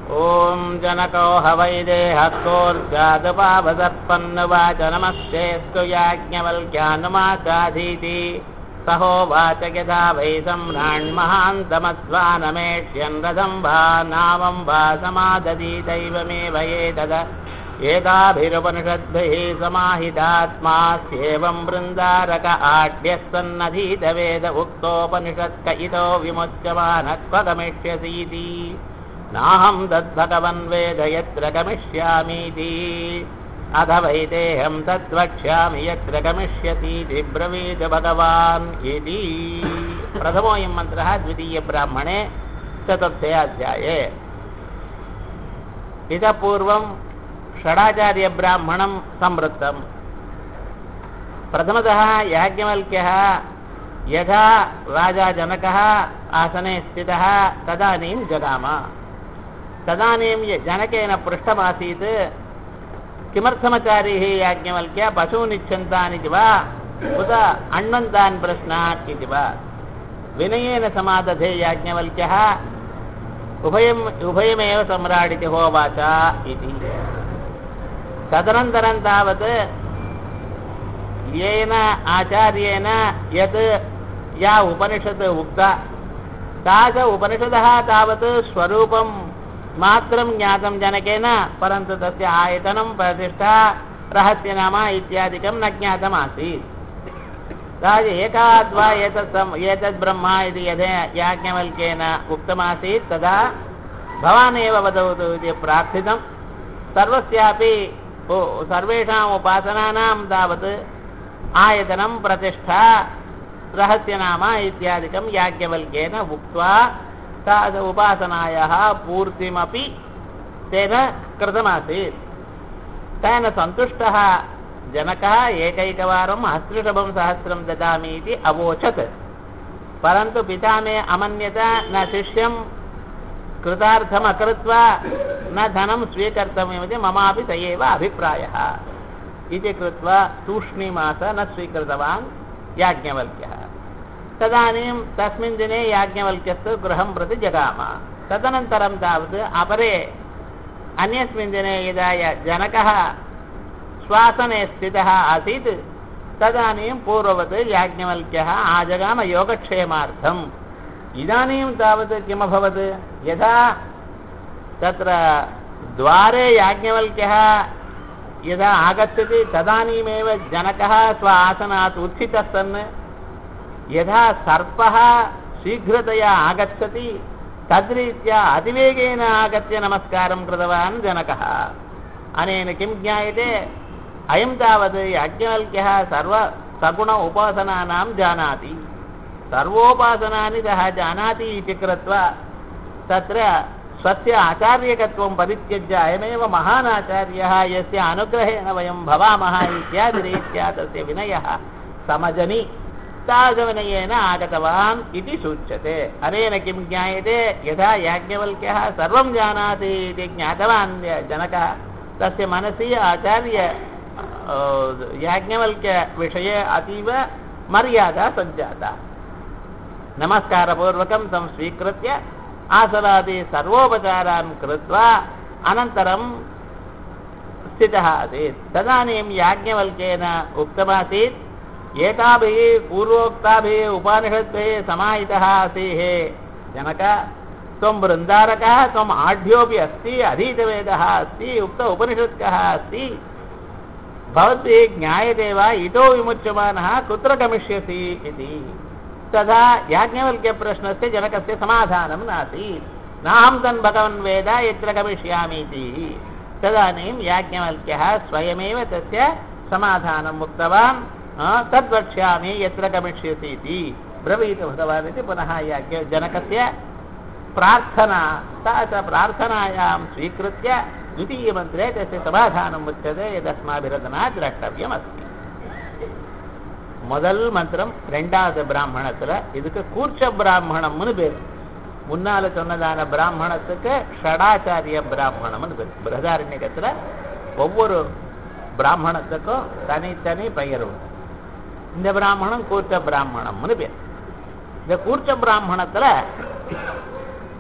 ॐ जनको ह वै देहकोर्जादपावदर्पन्नवाच नमस्तेऽस्तु याज्ञवल्क्यानुमासाधीति सहोवाच यथा वै सम्राण्महान्तमध्वानमेष्यन् रथम् वा नामम् वा समादधीदैवमेव एतद एताभिरुपनिषद्भिः समाहितात्मास्येवम् वृन्दारक आढ्यः सन्नधीतवेद उक्तोपनिषत्क इतो विमुच्यमानः क्व गमिष्यसीति नाहं तद्भगवन् वेद यत्र गमिष्यामीति अथ वैदेहं तद्वक्ष्यामि यत्र गमिष्यतीति ब्रवीत भगवान् इति प्रथमोऽयं मन्त्रः द्वितीयब्राह्मणे चतुर्थे अध्याये इतः पूर्वं षडाचार्यब्राह्मणं संवृत्तम् प्रथमतः याज्ञवल्क्यः यथा राजा जनकः आसने स्थितः तदानीं जगाम तदानीं जनकेन पृष्टमासीत् किमर्थमचारीः याज्ञवल्क्य पशून् इच्छन्तान् इति वा उत अण्वन्तान् प्रश्नात् इति वा विनयेन समादधे याज्ञवल्क्यः उभयम् उभयमेव सम्राडिति होवाच इति तदनन्तरं तावत् येन आचार्येण यत् या उपनिषत् उक्ता तास उपनिषदः तावत् स्वरूपं मात्रं ज्ञातं जनकेन परन्तु तस्य आयतनं प्रतिष्ठा रहस्यनाम इत्यादिकं न ज्ञातमासीत् तद् एकाद्वा एतत् सम् एतद् ब्रह्म इति यथा याज्ञवल्क्येन उक्तमासीत् तदा भवानेव वदतु इति प्रार्थितं सर्वस्यापि सर्वेषाम् उपासनानां तावत् आयतनं प्रतिष्ठा रहस्यनाम इत्यादिकं याज्ञवल्क्येन उक्त्वा तद् उपासनायाः पूर्तिमपि तेन कृतमासीत् तेन सन्तुष्टः जनकः एकैकवारं हस्तिषभं सहस्रं ददामि इति अवोचत् परन्तु पिता मे अमन्यत न शिष्यं कृतार्थमकृत्वा न धनं स्वीकर्तव्यमिति ममापि स एव अभिप्रायः इति कृत्वा तूष्णीमास न स्वीकृतवान् याज्ञवल्क्यः तदानीं तस्मिन् दिने याज्ञवल्क्यस्तु गृहं प्रति जगाम तदनन्तरं तावत् अपरे अन्यस्मिन् दिने यदा जनकः श्वासने स्थितः आसीत् तदानीं पूर्ववत् याज्ञवल्क्यः आजगाम योगक्षेमार्थम् इदानीं तावत् किमभवत् यथा तत्र द्वारे याज्ञवल्क्यः यदा आगच्छति तदानीमेव जनकः स्व आसनात् उत्थितः सन् यथा सर्पः शीघ्रतया आगच्छति तद्रीत्या अतिवेगेन आगत्य नमस्कारं कृतवान् जनकः अनेन किं ज्ञायते अयं तावत् याज्ञवल्क्यः सर्व सगुण उपासनानां जानाति सर्वोपासनानि सः जानाति इति कृत्वा तत्र स्वस्य आचार्यकत्वं परित्यज्य अयमेव महान् आचार्यः यस्य अनुग्रहेण वयं भवामः इत्यादिरीत्या तस्य विनयः समजनि तादृशविनयेन आगतवान् इति सूच्यते अनेन किं ज्ञायते यथा याज्ञवल्क्यः सर्वं जानाति इति ज्ञातवान् जनकः तस्य मनसि आचार्य याज्ञवल्क्यविषये अतीव मर्यादा सञ्जाता नमस्कारपूर्वकं तं स्वीकृत्य आसनादि सर्वोपचारान् कृत्वा अनन्तरं स्थितः आसीत् तदानीं याज्ञवल्क्येन उक्तमासीत् एताभिः पूर्वोक्ताभिः उपनिषद्भिः समाहितः आसीः जनक त्वं वृन्दारकः त्वम् आढ्योऽपि अस्ति अधीतवेदः अस्ति उक्त उपनिषत्कः अस्ति भवद्भिः ज्ञायते वा इतो विमुच्यमानः कुत्र गमिष्यसि इति तदा याज्ञवल्क्यप्रश्नस्य जनकस्य समाधानं नासीत् नाहं तन् भगवन् वेद यत्र गमिष्यामि इति तदानीं याज्ञवल्क्यः स्वयमेव तस्य समाधानम् उक्तवान् तद्वक्ष्यामि यत्र गमिष्यसि इति ब्रवीत भगवान् इति पुनः याज्ञ जनकस्य प्रार्थना सा च प्रार्थनायां स्वीकृत्य द्वितीयमन्त्रे तस्य समाधानम् उच्यते यदस्माभिरदना द्रष्टव्यमस्ति முதல் மந்திரம் ரெண்டாவது பிராமணத்துல இதுக்கு கூர்ச்ச பிராமணம்னு பேர் முன்னால சொன்னதான பிராமணத்துக்கு ஷடாச்சாரிய பிராமணம்னு பேர் பிரதாரண்யத்துல ஒவ்வொரு பிராமணத்துக்கும் தனித்தனி பெயர் உண்டு இந்த பிராமணம் கூர்ச்ச பிராமணம்னு பேர் இந்த கூர்ச்ச பிராமணத்துல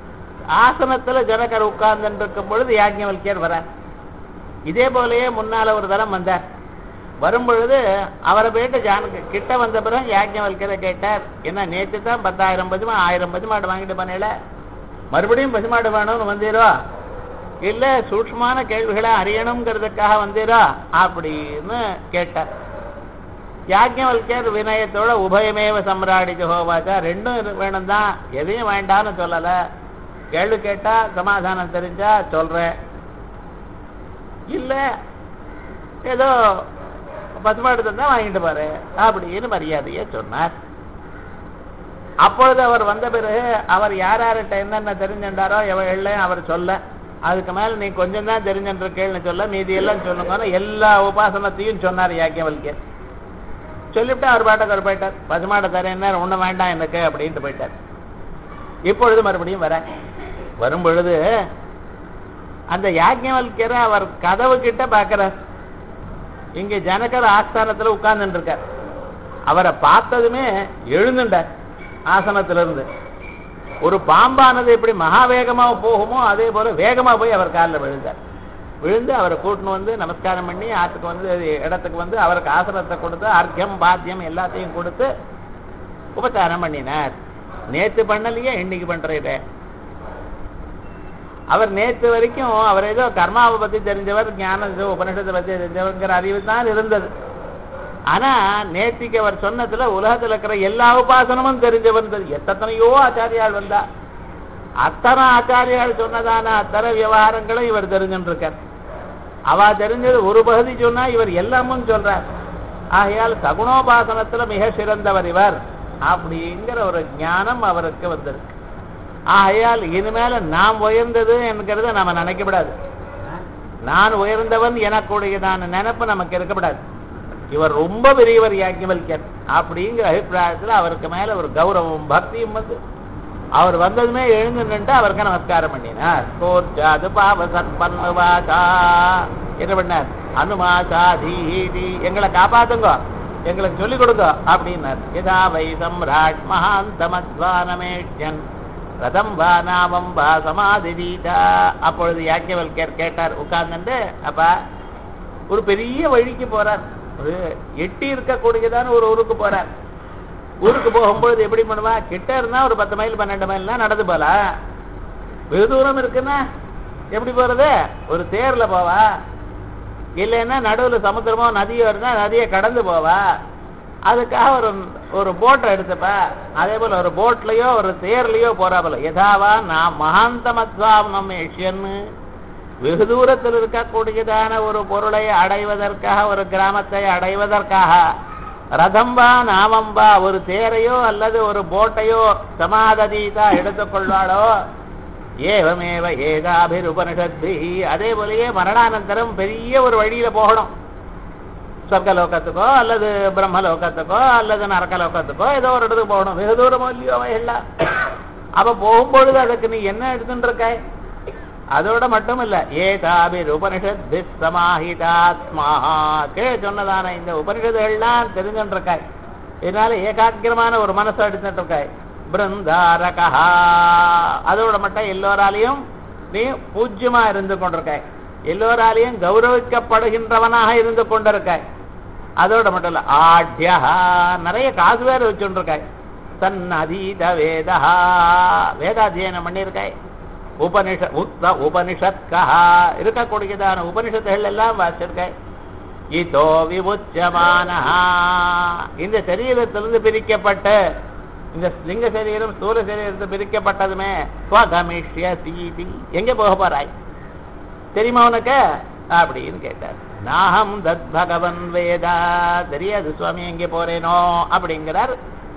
ஆசனத்துல ஜனகர் உட்கார்ந்து இருக்கும் பொழுது யாஜ்ஞவல்கியர் வரார் இதே போலயே முன்னால ஒரு தரம் வந்தார் வரும் பொழுது அவரை போயிட்டு ஜானக கிட்ட வந்த பிறகு யாஜ்ஞவல்கியரை கேட்டார் என்ன நேற்று தான் பத்தாயிரம் பசுமா ஆயிரம் பசுமாடு வாங்கிட்டு பண்ணல மறுபடியும் பசுமாடு வேணும்னு வந்தீரோ இல்ல சூக்ஷ்மமான கேள்விகளை அறியணுங்கிறதுக்காக வந்தீரோ அப்படின்னு கேட்டார் யாஜ்ஞவல்கியர் வினயத்தோட உபயமேவ சம்ராடி ஜோவாச்சா ரெண்டும் இரு- வேணும் தான் எதையும் வேண்டாம்னு சொல்லல கேள்வி கேட்டா சமாதானம் தெரிஞ்சா சொல்றேன் இல்ல ஏதோ பசுமாடு தான் வாங்கிட்டு பாரு அப்படின்னு மரியாதையை சொன்னார் அப்பொழுது அவர் வந்த பிறகு அவர் யார் யார்கிட்ட என்னென்ன தெரிஞ்சுட்டாரோ எல்லாம் அவர் சொல்ல அதுக்கு மேல நீ கொஞ்சம் தான் தெரிஞ்சுருக்கேன்னு சொல்ல மீதி எல்லாம் சொல்லுங்கன்னு எல்லா உபாசனத்தையும் சொன்னார் யாக்கியவல்கர் சொல்லிவிட்டு அவர் பாட்டுக்கு அவர் போயிட்டார் பசுமாடை தரேன் ஒண்ணும் வேண்டாம் எனக்கு அப்படின்ட்டு போயிட்டார் இப்பொழுது மறுபடியும் வர வரும் பொழுது அந்த யாஜ்ஞவல்யரை அவர் கதவு கிட்ட பார்க்கிறார் இங்க ஜனகர் ஆஸ்தானத்துல உட்கார்ந்துட்டு இருக்கார் அவரை பார்த்ததுமே எழுந்துட்டார் ஆசனத்திலிருந்து ஒரு பாம்பானது எப்படி மகாவேகமா போகுமோ அதே போல வேகமா போய் அவர் காலில் விழுந்தார் விழுந்து அவரை கூட்டின்னு வந்து நமஸ்காரம் பண்ணி ஆத்துக்கு வந்து இடத்துக்கு வந்து அவருக்கு ஆசனத்தை கொடுத்து அர்க்கியம் பாத்தியம் எல்லாத்தையும் கொடுத்து உபச்சாரம் பண்ணினார் நேத்து பண்ணலையே இன்னைக்கு பண்றீங்க அவர் நேத்து வரைக்கும் அவர் ஏதோ கர்மாவை பத்தி தெரிஞ்சவர் ஞான உபனிஷத்தை பத்தி தெரிஞ்சவர்ங்கிற அறிவு தான் இருந்தது ஆனா நேத்திக்கு அவர் சொன்னதுல உலகத்துல இருக்கிற எல்லா உபாசனமும் தெரிஞ்சவர் தெரியும். எத்தனையோ ஆச்சாரியால் வந்தா அத்தனை ஆச்சாரியால் சொன்னதான அத்தனை விவகாரங்களும் இவர் தெரிஞ்சுட்டு இருக்கார் அவ தெரிஞ்சது ஒரு பகுதி சொன்னா இவர் எல்லாமும் சொல்றார் ஆகையால் சகுணோபாசனத்துல மிக சிறந்தவர் இவர் அப்படிங்கிற ஒரு ஞானம் அவருக்கு வந்திருக்கு ஆகையால் இனிமேல நாம் உயர்ந்தது என்கிறத நாம நினைக்கப்படாது நான் உயர்ந்தவன் எனக்குடையதான நினைப்பு நமக்கு இருக்கக்கூடாது இவர் ரொம்ப பெரியவர் யாக்கியவல்யர் அப்படிங்கிற அபிப்பிராயத்துல அவருக்கு மேல ஒரு கௌரவம் பக்தியும் வந்து அவர் வந்ததுமே எழுந்து நின்று அவருக்கு நமஸ்காரம் பண்ணினார் கோர்ஜாது பாவ சத்பன்னுவாசா என்ன பண்ணார் அனுமாசா தீஹி எங்களை காப்பாத்துங்க எங்களுக்கு சொல்லிக் கொடுங்க அப்படின்னார் யதா வை சம்ராட் மகாந்தமத்வானமேஷ்யன் ரதம் வா நாமம் வா சமாதிதீதா அப்பொழுது யாக்கியவல்யர் கேட்டார் உட்கார்ந்துட்டு அப்பா ஒரு பெரிய வழிக்கு போறார் ஒரு எட்டி இருக்கக்கூடியதான ஒரு ஊருக்கு போறார் ஊருக்கு போகும்பொழுது எப்படி பண்ணுவா கிட்ட இருந்தா ஒரு பத்து மைல் பன்னெண்டு மைல்லாம் நடந்து போலாம் வெகு தூரம் இருக்குன்னா எப்படி போறது ஒரு தேர்ல போவா இல்லைன்னா நடுவுல சமுத்திரமோ நதியோ இருந்தா நதியை கடந்து போவா அதுக்காக ஒரு ஒரு போட்டை எடுத்துப்பா அதே போல ஒரு போட்லயோ ஒரு தேர்லயோ போறா போல யதாவா நான் மகாந்தமத்வாம் நம்ம ஏஷியன்னு வெகு தூரத்தில் இருக்கக்கூடியதான ஒரு பொருளை அடைவதற்காக ஒரு கிராமத்தை அடைவதற்காக ரதம்பா நாமம்பா ஒரு தேரையோ அல்லது ஒரு போட்டையோ சமாததீதா எடுத்துக்கொள்வாளோ ஏவமேவ ஏகாபிர் உபனிஷத்தி அதே போலயே மரணானந்தரம் பெரிய ஒரு வழியில போகணும் சொர்க்கலோகத்துக்கோ அல்லது பிரம்மலோகத்துக்கோ அல்லது நரக்கலோகத்துக்கோ ஏதோ ஒரு இடத்துக்கு போகணும் வெகு தூரமோ இல்லையோ அவையெல்லாம் அப்ப போகும்பொழுது அதுக்கு நீ என்ன எடுத்துட்டு இருக்காய் அதோட மட்டும் இல்ல ஏதாபிர் உபனிஷத் சமாஹிதாத்மா கே சொன்னதான இந்த உபனிஷத்துகள்லாம் தெரிஞ்சுட்டு இருக்காய் இதனால ஏகாக்கிரமான ஒரு மனசை எடுத்துட்டு இருக்காய் பிருந்தாரகா அதோட மட்டும் எல்லோராலையும் நீ பூஜ்யமா இருந்து கொண்டிருக்காய் எல்லோராலையும் கௌரவிக்கப்படுகின்றவனாக இருந்து கொண்டிருக்காய் அதோட மட்டும் இல்ல ஆட்யா நிறைய காசு வேற வச்சுட்டு இருக்காய் தன் அதீத வேதா வேதாத்தியனம் பண்ணியிருக்காய் உபனிஷ உக்த உபனிஷத்கா இருக்கக்கூடியதான உபனிஷத்துகள் எல்லாம் வாசிச்சிருக்காய் இதோ விபுச்சமான இந்த சரீரத்திலிருந்து பிரிக்கப்பட்டு இந்த லிங்க சரீரம் ஸ்தூல சரீரத்தில் பிரிக்கப்பட்டதுமே ஸ்வகமிஷ்ய சீதி எங்க போக போறாய் தெரியுமா உனக்கு அப்படின்னு கேட்டார் நாகம் தத் பகவன் வேதா தெரியாது சுவாமி எங்கே போறேனோ அப்படிங்கிறார்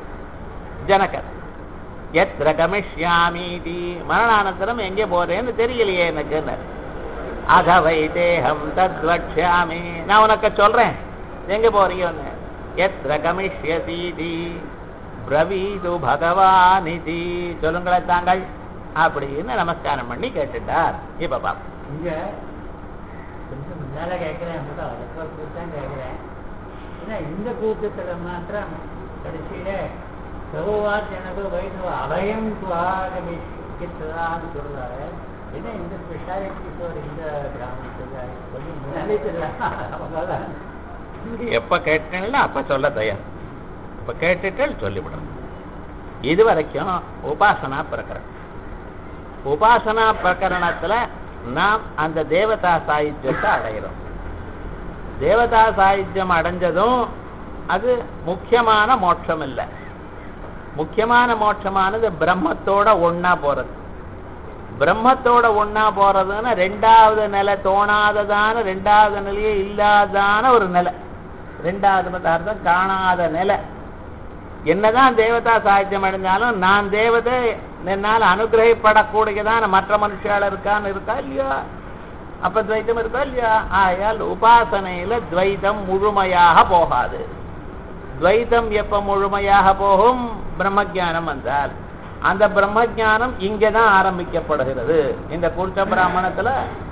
ஜனகர் எத்திர கமிஷ்யாமீதி மரணானந்தரம் எங்கே போறேன்னு தெரியலையே எனக்கு அகவை தேகம் தத் வக்ஷாமி நான் உனக்கு சொல்றேன் எங்க போறியோன்னு எத்திர கமிஷ்யசீதி பிரவீது பகவானிதி சொல்லுங்களேன் தாங்கள் அப்படின்னு நமஸ்காரம் பண்ணி கேட்டுட்டார் இப்ப பாப்போம் இங்க கொஞ்சம் முன்னால கேட்கிறேன் முதல் அதுக்கு ஒரு கூட்டம் கேட்கிறேன் ஏன்னா இந்த கூட்டத்துல மாத்திரம் கடைசியில சகோவாத் எனக்கு வைணவ அபயம் துவாகமிஷ் முக்கியத்துவம்னு சொல்றாரு என்ன இந்த ஸ்பெஷாலிட்டி ஸ்டோர் இந்த கிராமத்துல கொஞ்சம் முன்னாடி தெரியல எப்ப கேட்டீங்களோ அப்ப சொல்ல தயார் இப்ப கேட்டுட்டு சொல்லிவிடும் இது வரைக்கும் உபாசனா பிரகரணம் உபாசனா பிரகரணத்துல நாம் அந்த தேவதா சாயுஜ்யத்தை அடைகிறோம் தேவதா சாயுஜ்யம் அடைஞ்சதும் அது முக்கியமான மோட்சம் இல்லை முக்கியமான மோட்சமானது பிரம்மத்தோட ஒண்ணா போறது பிரம்மத்தோட ஒண்ணா போறதுன்னா ரெண்டாவது நிலை தோணாததான ரெண்டாவது நிலையே இல்லாதான ஒரு நிலை ரெண்டாவது பதார்த்தம் காணாத நிலை என்னதான் தேவதா சாகித்யம் அடைஞ்சாலும் நான் தேவதை என்னால் அனுகிரகிப்படக்கூடியதான மற்ற மனுஷால இருக்கான்னு இருக்கா இல்லையா அப்ப துவைத்தம் இருக்கா இல்லையா ஆயால் உபாசனையில துவைதம் முழுமையாக போகாது துவைதம் எப்ப முழுமையாக போகும் பிரம்மஜானம் வந்தால் அந்த பிரம்மஜானம் இங்கதான் ஆரம்பிக்கப்படுகிறது இந்த குருச்ச பிராமணத்துல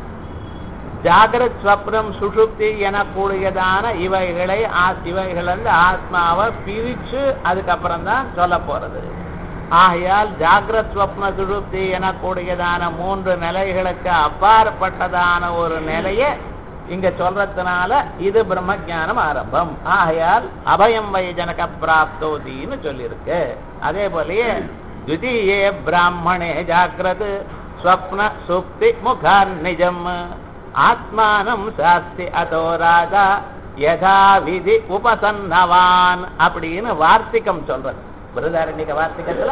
ஜாகிரத் ஸ்வப்னம் சுஷுப்தி எனக்கூடியதான இவைகளை ஆ- இவைகள் வந்து ஆத்மாவை பிரிச்சு அதுக்கப்புறம் தான் சொல்ல போறது ஆகையால் ஜாகிரத் ஸ்வப்ன சுஷுப்தி எனக்கூடியதான மூன்று நிலைகளுக்கு அப்பாற்பட்டதான ஒரு நிலையை இங்க சொல்றதுனால இது பிரம்ம ஞானம் ஆரம்பம் ஆகையால் அபயம் வை ஜனக பிராப்தோதின்னு சொல்லியிருக்கு அதே போலயே द्वितीये ब्राह्मणे जाग्रत् स्वप्न सुप्ति मुखान् निजम् ஆத்மானம் சாஸ்தி அதோ ராஜா யதா விதி உபசன்னவான் அப்படின்னு வார்த்திகம் சொல்றது பிரதாரண்யக வார்த்திகத்துல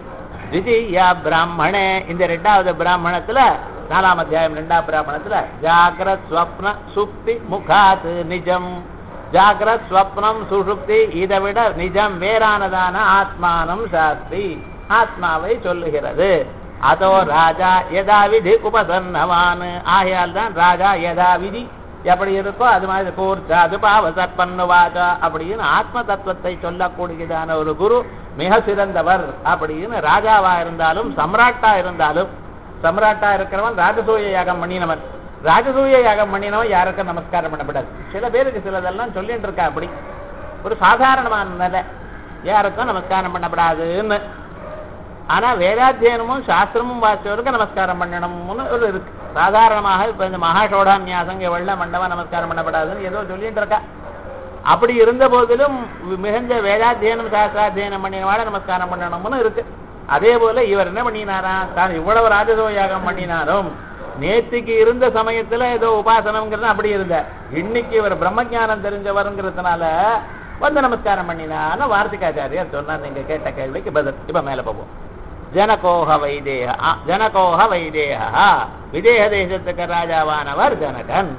திதியா பிராமணே இந்த ரெண்டாவது பிராமணத்துல நாலாம் அத்தியாயம் ரெண்டாம் பிராமணத்துல ஜாகிரத் ஸ்வப்ன சுப்தி முகாத் நிஜம் ஜாகிரத் ஸ்வப்னம் சுஷுப்தி இதை விட நிஜம் வேறானதான ஆத்மானம் சாஸ்தி ஆத்மாவை சொல்லுகிறது அதோ ராஜா யதா விதி உபசன்னவான் ஆகையால் தான் ராஜா யதா விதி எப்படி இருக்கோ அது மாதிரி கூர்ச்சாது பாவ சற்பன்னுவாச்சா அப்படின்னு ஆத்ம தத்துவத்தை சொல்லக்கூடியதான ஒரு குரு மிக சிறந்தவர் அப்படின்னு ராஜாவா இருந்தாலும் சம்ராட்டா இருந்தாலும் சம்ராட்டா இருக்கிறவன் ராஜசூய யாகம் பண்ணினவன் ராஜசூய யாகம் பண்ணினவன் யாருக்கும் நமஸ்காரம் பண்ணப்படாது சில பேருக்கு சிலதெல்லாம் சொல்லிட்டு இருக்கா அப்படி ஒரு சாதாரணமான நிலை யாருக்கும் நமஸ்காரம் பண்ணப்படாதுன்னு ஆனா வேதாத்தியனமும் சாஸ்திரமும் வாசிச்சவருக்கு நமஸ்காரம் பண்ணணும்னு ஒரு இருக்கு சாதாரணமாக இப்ப இந்த மகாஷோடான்யாசம் இங்க வெள்ள மண்டபம் நமஸ்காரம் பண்ணப்படாதுன்னு ஏதோ சொல்லிட்டு இருக்கா அப்படி இருந்த போதிலும் மிகுந்த வேதாத்தியனம் சாஸ்திராத்தியனம் பண்ணினவாட நமஸ்காரம் பண்ணணும்னு இருக்கு அதே போல இவர் என்ன பண்ணினாரா தான் இவ்வளவு ராஜசோயாகம் பண்ணினாரும் நேத்திக்கு இருந்த சமயத்துல ஏதோ உபாசனம்ங்கிறது அப்படி இருந்த இன்னைக்கு இவர் பிரம்மஞானம் தெரிஞ்சவருங்கிறதுனால வந்து நமஸ்காரம் பண்ணினான்னு வார்த்திகாச்சாரியார் சொன்னார் நீங்க கேட்ட கேள்விக்கு பதில் இப்ப மேல போவோம் ஜனகோஹ வைதேக ஆ, ஜனகோஹ வைதேகா விதேக தேசத்துக்கு ராஜாவானவர் ஜனகன்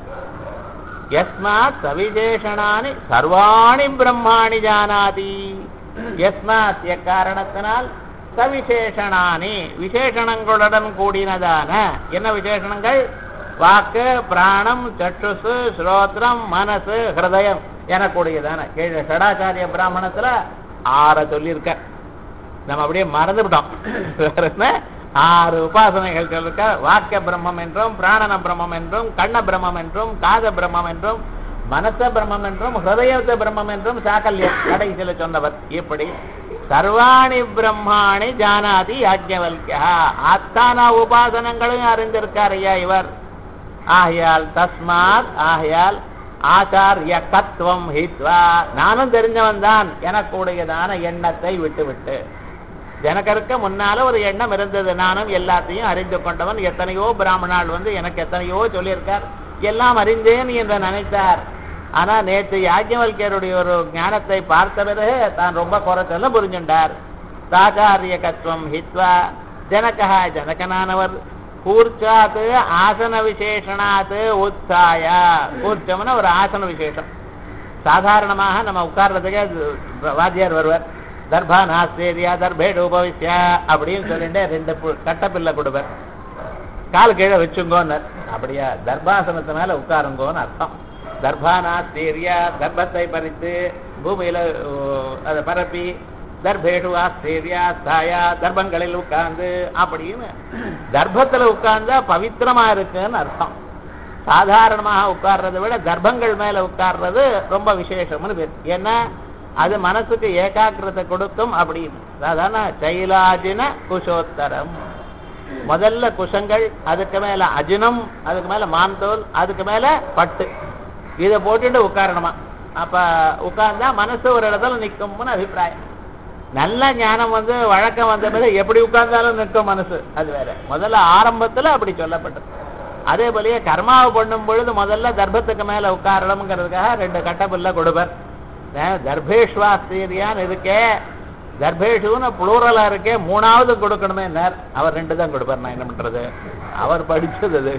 யஸ்மாத் சவிசேஷணானி சர்வாணி பிரம்மாணி ஜானாதி யஸ்மாத் எக்காரணத்தினால் சவிசேஷணானி விசேஷணங்களுடன் கூடினதான என்ன விசேஷணங்கள் வாக்கு பிராணம் சற்றுசு ஸ்ரோத்ரம் மனசு ஹிருதயம் எனக்கூடியதான கீழே ஷடாச்சாரிய பிராமணத்துல ஆற சொல்லியிருக்க நம்ம அப்படியே மறந்துவிட்டோம் வேற என்ன ஆறு உபாசனைகள் சொல்லிருக்க வாக்கிய பிரம்மம் என்றும் பிராணன பிரம்மம் என்றும் கண்ண பிரம்மம் என்றும் காத பிரம்மம் என்றும் மனச பிரம்மம் என்றும் ஹிருதயத்த பிரம்மம் என்றும் சாக்கல்யம் கடைசியில சொன்னவர் இப்படி சர்வாணி பிரம்மாணி ஜானாதி யாஜ்ஞவல்யா அத்தான உபாசனங்களையும் அறிந்திருக்கார் ஐயா இவர் ஆகையால் தஸ்மாத் ஆகையால் ஆச்சாரிய கத்துவம் ஹித்வா நானும் தெரிஞ்சவன் தான் எனக்குடையதான எண்ணத்தை விட்டு விட்டு ஜனகருக்கு முன்னால ஒரு எண்ணம் இருந்தது நானும் எல்லாத்தையும் அறிந்து கொண்டவன் எத்தனையோ பிராமணால் வந்து எனக்கு எத்தனையோ சொல்லியிருக்கார் எல்லாம் அறிந்தேன் என்று நினைத்தார் ஆனா நேற்று யாஜ்ஞவல்யருடைய ஒரு ஞானத்தை பார்த்த பிறகு தான் ரொம்ப குறைச்சல புரிஞ்சுண்டார் சாச்சாரிய கத்துவம் ஹித்வா ஜனகா ஜனகனானவர் கூர்ச்சாத்து ஆசன விசேஷனாத்து உத்தாய கூர்ச்சம்னா ஒரு ஆசன விசேஷம் சாதாரணமாக நம்ம உட்கார்றதுக்கு அது வாத்தியார் வருவார் தர்பா நாஸ்தேரியா தர்பேடு உபவிசியா அப்படின்னு சொல்லிட்டு ரெண்டு பு- கட்டப்பில்லை கொடுப்பார் கால் கீழே வச்சுங்கோன்னு அப்படியா தர்பாசனத்து மேல உட்காருங்கோன்னு அர்த்தம் தர்பா நாஸ்தேரியா தர்பத்தை பறித்து பூமியில ஓ, அதை பரப்பி தர்பேடு ஆஸ்திரேரியா ஸ்தாயா தர்பங்களில் உட்கார்ந்து அப்படின்னு தர்பத்துல உட்கார்ந்தா பவித்திரமா இருக்குன்னு அர்த்தம் சாதாரணமாக உட்கார்றதை விட தர்பங்கள் மேல உட்கார்றது ரொம்ப விசேஷம்னு பேர் ஏன்னா அது மனசுக்கு ஏகாக்கிரத்தை கொடுக்கும் அப்படின்னு சாதாரண சைலாஜின குஷோத்தரம் முதல்ல குஷங்கள் அதுக்கு மேல அஜினம் அதுக்கு மேல மாந்தோல் அதுக்கு மேல பட்டு இதை போட்டுட்டு உட்காரணுமா அப்ப உட்கார்ந்தா மனசு ஒரு இடத்துல நிக்கும்னு அபிப்பிராயம் நல்ல ஞானம் வந்து வழக்கம் வந்த பிறகு எப்படி உட்கார்ந்தாலும் நிற்கும் மனசு அது வேற முதல்ல ஆரம்பத்துல அப்படி சொல்லப்பட்டது அதே போலயே கர்மாவை பண்ணும் பொழுது முதல்ல தர்ப்பத்துக்கு மேல உட்காரணுங்கிறதுக்காக ரெண்டு கட்டப்புல்ல கொடுப்பர் தர்பேஷ்வாஸ்திரியான்னு இருக்கே தர்பேஷுன்னு புளூரலா இருக்கே மூணாவது கொடுக்கணுமே நேர் அவர் ரெண்டு தான் கொடுப்பார் நான் என்ன பண்றது அவர் படிச்சது அது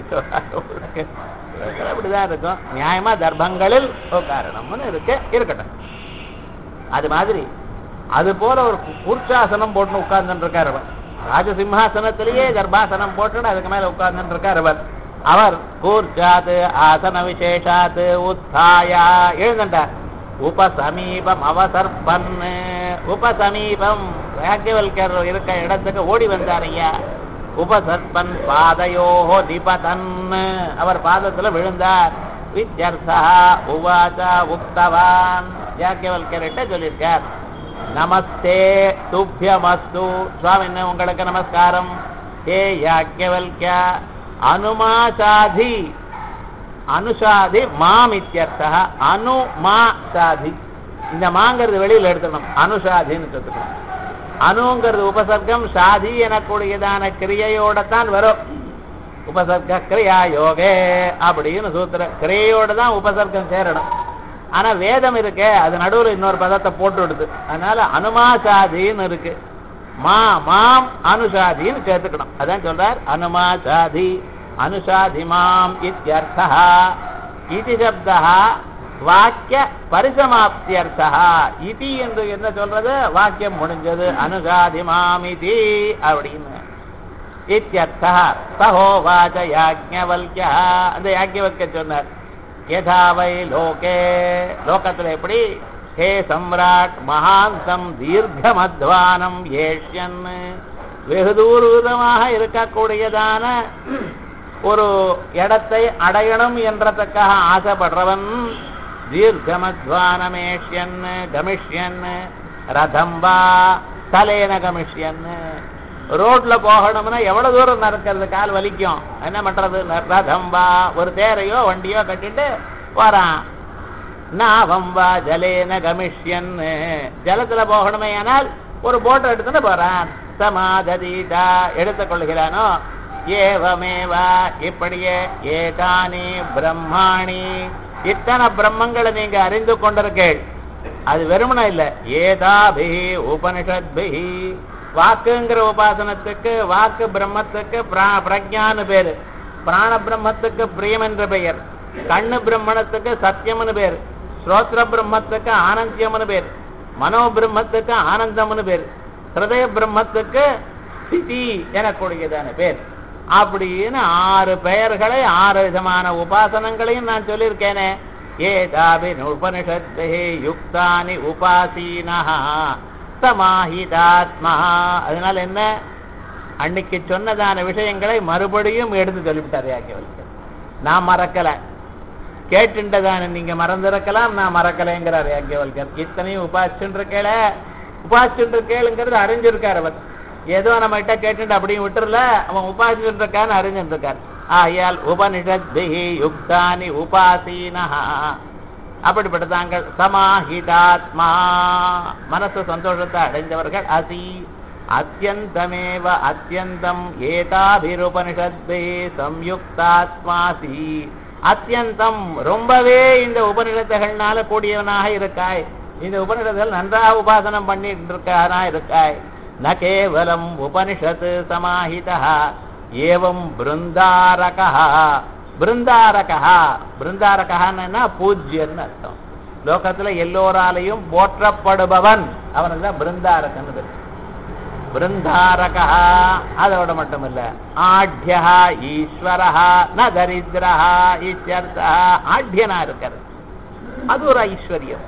அப்படிதான் இருக்கும் நியாயமா தர்ப்பங்களில் உட்காரணம்னு இருக்கு இருக்கட்டும் அது மாதிரி அது போல ஒரு கூர்ச்சாசனம் போட்டு உட்கார்ந்துட்டு இருக்கார் அவர் ராஜசிம்ஹாசனத்திலேயே கர்ப்பாசனம் போட்டு அதுக்கு மேல உட்கார்ந்துட்டு இருக்கார் அவர் அவர் கூர்ச்சாத்து ஆசன விசேஷாத்து உத்தாயா எழுந்தண்டார் உபசமீபம் அவசர்பன் உபசமீபம் யாக்கியவல்கர் இருக்க இடத்துக்கு ஓடி வந்தார் ஐயா உபசர்பன் பாதையோஹோ திபதன் அவர் பாதத்துல விழுந்தார் வித்யர்த்தா உவாச்சா உக்தவான் யாக்கியவல்கர்கிட்ட சொல்லியிருக்கார் நமஸ்தே துப்பியமஸ்து சுவாமி உங்களுக்கு நமஸ்காரம் ஹே யாக்கியவல்கிய அனுமாசாதி அனுஷாதி மாம் இத்தியர்த்தா அனு மா சாதி இந்த மாங்கிறது வெளியில எடுத்துக்கணும் அனுஷாதின்னு சொல்லிக்கணும் அணுங்கிறது உபசர்க்கம் சாதி எனக்கூடியதான கிரியையோட தான் வரும் உபசர்க்க கிரியா யோகே அப்படின்னு சூத்திர கிரியையோட தான் உபசர்க்கம் சேரணும் ஆனா வேதம் இருக்கே அது நடுவுல இன்னொரு பதத்தை போட்டு விடுது அதனால அனுமாசாதின்னு இருக்கு மா மாம் அனுஷாதின்னு சேர்த்துக்கணும் அதான் சொல்றார் அனுமாசாதி அனுஷாதி மாம் இத்தியர்த்தா இது சப்தா வாக்கிய பரிசமாப்தியர்த்தா இதி என்று என்ன சொல்றது வாக்கியம் முடிஞ்சது அனுஷாதி மாம் இதி அப்படின்னு இத்தியர்த்தா சகோவாச்ச யாஜ்ஞவல்யா அந்த யாஜ்ஞவல்ய சொன்னார் யதா வை லோகே லோகத்துல எப்படி ஹே சம்ராட் மகாந்தம் தீர்க்கமத்வானம் ஏஷ்யன் வெகு தூரமாக இருக்கக்கூடியதான ஒரு இடத்தை அடையணும் என்றதுக்காக ஆசைப்படுறவன் தீர்க்கமத்வானமேஷ்யன் கமிஷ்யன் ரதம்பா தலையன கமிஷ்யன் ரோட்ல போகணும்னா எவ்வளவு தூரம் நடக்கிறது கால் வலிக்கும் என்ன பண்றது ரதம்பா ஒரு தேரையோ வண்டியோ கட்டிட்டு போறான் நாவம்பா ஜலேன கமிஷ்யன் ஜலத்துல போகணுமே ஆனால் ஒரு போட்டை எடுத்துட்டு போறான் சமாதீதா எடுத்துக் கொள்கிறானோ ஏவமேவா இப்படியே ஏதானி பிரம்மாணி இத்தனை பிரம்மங்களை நீங்க அறிந்து கொண்டிருக்கீள் அது வெறுமன இல்ல ஏதாபி உபனிஷத்பி வாக்குங்கிற உபாசனத்துக்கு வாக்கு பிரம்மத்துக்கு பிரஜான்னு பேரு பிராண பிரம்மத்துக்கு பிரியம் என்ற பெயர் கண்ணு பிரம்மணத்துக்கு சத்தியம்னு பேர் ஸ்ரோத்ர பிரம்மத்துக்கு ஆனந்தியம்னு பேர் மனோ பிரம்மத்துக்கு ஆனந்தம்னு பேர் ஹிருதய பிரம்மத்துக்கு ஸ்திதி எனக்கூடியதான பேர் அப்படின்னு ஆறு பெயர்களை ஆறு விதமான உபாசனங்களையும் நான் சொல்லியிருக்கேனே ஏதாபி உபனிஷத்தை யுக்தானி உபாசீனா சமாஹிதாத்மா அதனால என்ன அன்னைக்கு சொன்னதான விஷயங்களை மறுபடியும் எடுத்து சொல்லிவிட்டார் யாக்கியவல்கர் நான் மறக்கல கேட்டுண்டதான நீங்க மறந்திருக்கலாம் நான் மறக்கலைங்கிறார் யாக்கியவல்கர் இத்தனையும் உபாசிச்சுட்டு இருக்கேள உபாசிச்சுட்டு இருக்கேளுங்கிறது அறிஞ்சிருக்கார் அவர் ஏதோ நம்ம கிட்ட கேட்டுட்டு அப்படியும் விட்டுறல அவன் உபாசிச்சுட்டு இருக்கான்னு அறிஞ்சுட்டு இருக்கார் ஆகையால் உபனிஷத்பிஹி யுக்தானி உபாசீனா அப்படிப்பட்ட தாங்கள் சமாஹிதாத்மா மனசு சந்தோஷத்தை அடைந்தவர்கள் அசி அத்தியந்தமேவ அத்தியந்தம் ஏதாபிருபனிஷத்பே சம்யுக்தாத்மாசி அத்தியந்தம் ரொம்பவே இந்த உபநிடத்துகள்னால கூடியவனாக இருக்காய் இந்த உபநிடத்தில் நன்றாக உபாசனம் பண்ணிட்டு இருக்கானா இருக்காய் ந கேவலம் உபனிஷத் சமாஹிதா ஏவம் பிருந்தாரகா பிருந்தாரகா பிருந்தாரகான்னா பூஜ்யன்னு அர்த்தம் லோகத்துல எல்லோராலையும் போற்றப்படுபவன் அவனுக்கு தான் பிருந்தாரகன் பேரு பிருந்தாரகா அதோட மட்டும் இல்ல ஆட்யா ஈஸ்வரஹா ந தரித்திரஹா ஈஸ்வர்த்தா ஆட்யனா இருக்கிறது அது ஒரு ஐஸ்வர்யம்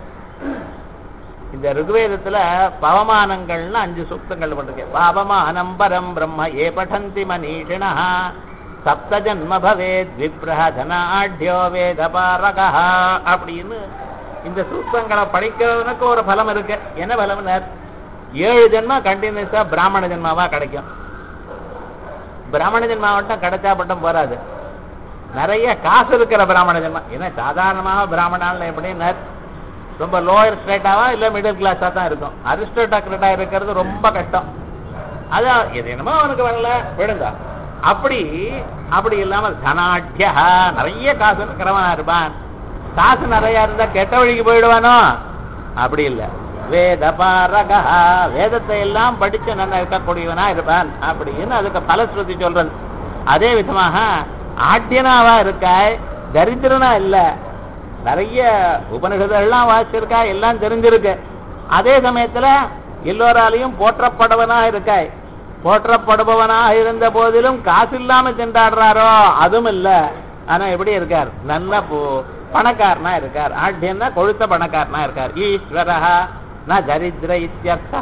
இந்த ருக்வேதத்துல பவமானங்கள்னு அஞ்சு சூக்தங்கள் பண்ணிருக்கேன் பாவமானம் பரம் பிரம்ம ஏ படந்தி மனீஷிணா சப்த ஜன்ம பவேத் விப்ரஹ தனாட்யோ வேதபாரகா அப்படின்னு இந்த சூக்தங்களை படிக்கிறவனுக்கு ஒரு பலம் இருக்கு என்ன பலம் ஏழு ஜென்மா கண்டினியூஸா பிராமண ஜென்மாவா கிடைக்கும் பிராமண ஜென்மா மட்டும் கிடைச்சா மட்டும் போராது நிறைய காசு இருக்கிற பிராமண ஜென்மா ஏன்னா சாதாரணமாக பிராமணால் எப்படின்னா ரொம்ப லோயர் ஸ்டேட்டாவா இல்ல மிடில் கிளாஸா தான் இருக்கும் அரிஸ்டோடாக்ரட்டா இருக்கிறது ரொம்ப கஷ்டம் அதான் இது என்னமோ அவனுக்கு வரல விடுங்க அப்படி அப்படி இல்லாம தனாட்யா நிறைய காசு இருக்கிறவனா இருப்பான் காசு நிறைய இருந்தா கெட்ட வழிக்கு போயிடுவானோ அப்படி இல்ல வேத பாரகா வேதத்தை எல்லாம் படிச்சு நல்லா இருக்கக்கூடியவனா இருப்பான் அப்படின்னு அதுக்கு பலஸ்ருதி சொல்றது அதே விதமாக ஆட்டியனாவா இருக்காய் தரித்திரனா இல்ல நிறைய உபனிஷதெல்லாம் வாசிச்சிருக்கா எல்லாம் தெரிஞ்சிருக்கு அதே சமயத்துல எல்லோராலையும் போற்றப்படுவனா இருக்காய் போற்றப்படுபவனாக இருந்த போதிலும் காசு இல்லாம சென்றாடுறாரோ அதுவும் இல்ல ஆனா எப்படி இருக்கார் நல்ல போ பணக்காரனா இருக்கார் ஆட்டியன்னா கொழுத்த பணக்காரனா இருக்கார் ஈஸ்வரஹா ந தரித்திர இத்தியர்த்தா